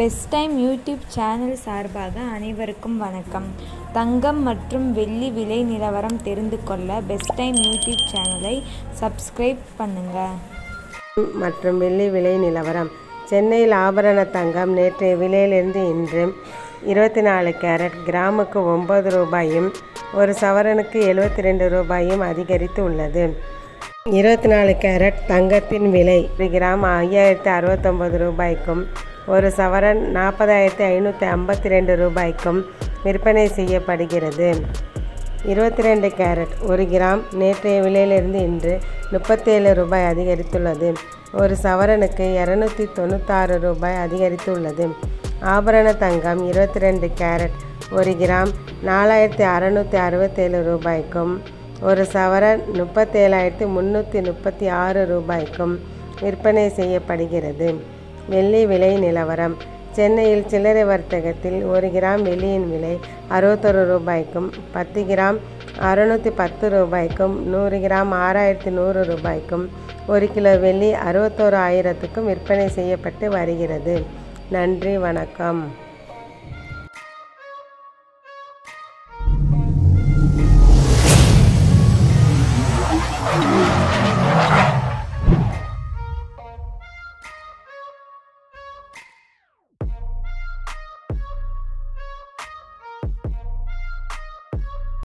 best time YouTube channel சார்பாக அனைவருக்கும் வணக்கம் தங்கம் மற்றும் வெள்ளி விலை நிலவரம் தெரிந்து கொள்ள பெஸ்ட் டைம் யூடியூப் சேனலை சப்ஸ்கிரைப் பண்ணுங்கள் மற்றும் வெள்ளி விலை நிலவரம் சென்னையில் ஆபரண தங்கம் நேற்றைய விலையிலிருந்து இன்று இருபத்தி நாலு கேரட் கிராமுக்கு ஒம்பது ரூபாயும் ஒரு சவரனுக்கு எழுபத்தி ரெண்டு ரூபாயும் அதிகரித்து உள்ளது இருபத்தி நாலு கேரட் தங்கத்தின் விலை ஒரு கிராம் ஐயாயிரத்தி அறுபத்தொம்பது ரூபாய்க்கும் ஒரு சவரன் நாற்பதாயிரத்தி ஐநூற்றி ஐம்பத்தி ரெண்டு ரூபாய்க்கும் விற்பனை செய்யப்படுகிறது இருபத்தி ரெண்டு கேரட் ஒரு கிராம் நேற்றைய விலையிலிருந்து இன்று முப்பத்தேழு ரூபாய் அதிகரித்துள்ளது ஒரு சவரனுக்கு இரநூத்தி தொண்ணூத்தாறு ரூபாய் அதிகரித்துள்ளது ஆபரண தங்கம் இருபத்தி ரெண்டு கேரட் ஒரு கிராம் நாலாயிரத்தி அறநூற்றி அறுபத்தேழு ரூபாய்க்கும் ஒரு சவரன் முப்பத்தேழாயிரத்தி முந்நூற்றி முப்பத்தி ஆறு ரூபாய்க்கும் விற்பனை செய்யப்படுகிறது வெள்ளி விலை நிலவரம் சென்னையில் சில்லறை வர்த்தகத்தில் ஒரு கிராம் வெள்ளியின் விலை அறுபத்தொரு ரூபாய்க்கும் பத்து கிராம் அறுநூற்றி பத்து ரூபாய்க்கும் நூறு கிராம் ஆறாயிரத்தி நூறு ரூபாய்க்கும் ஒரு கிலோ வெள்ளி அறுபத்தோரு ஆயிரத்துக்கும் விற்பனை செய்யப்பட்டு வருகிறது நன்றி வணக்கம்